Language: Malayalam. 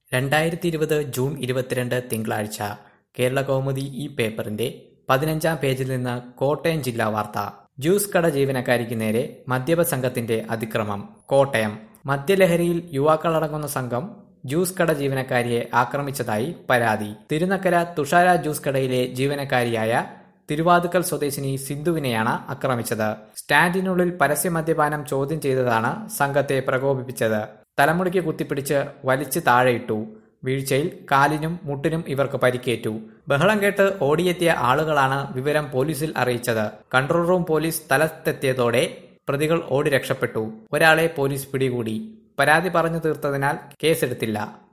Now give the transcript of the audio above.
രണ്ടായിരത്തി ഇരുപത് ജൂൺ ഇരുപത്തിരണ്ട് തിങ്കളാഴ്ച കേരളകൗമുദി ഈ പേപ്പറിന്റെ പതിനഞ്ചാം പേജിൽ നിന്ന് കോട്ടയം ജില്ലാ വാർത്ത ജ്യൂസ് കട ജീവനക്കാരിക്ക് നേരെ മദ്യപ സംഘത്തിന്റെ അതിക്രമം കോട്ടയം മദ്യലഹരിയിൽ യുവാക്കളടങ്ങുന്ന സംഘം ജ്യൂസ് കട ജീവനക്കാരിയെ ആക്രമിച്ചതായി പരാതി തിരുനക്കര തുഷാര ജ്യൂസ് കടയിലെ ജീവനക്കാരിയായ തിരുവാതുക്കൽ സ്വദേശിനി സിന്ധുവിനെയാണ് ആക്രമിച്ചത് സ്റ്റാൻഡിനുള്ളിൽ പരസ്യ മദ്യപാനം ചോദ്യം ചെയ്തതാണ് സംഘത്തെ പ്രകോപിപ്പിച്ചത് തലമുടിക്ക് കുത്തിപ്പിടിച്ച് വലിച്ചു താഴെയിട്ടു വീഴ്ചയിൽ കാലിനും മുട്ടിനും ഇവർക്ക് പരിക്കേറ്റു ബഹളം കേട്ട് ഓടിയെത്തിയ ആളുകളാണ് വിവരം പോലീസിൽ അറിയിച്ചത് കൺട്രോൾ റൂം പോലീസ് സ്ഥലത്തെത്തിയതോടെ പ്രതികൾ ഓടി രക്ഷപ്പെട്ടു ഒരാളെ പോലീസ് പിടികൂടി പരാതി പറഞ്ഞു തീർത്തതിനാൽ കേസെടുത്തില്ല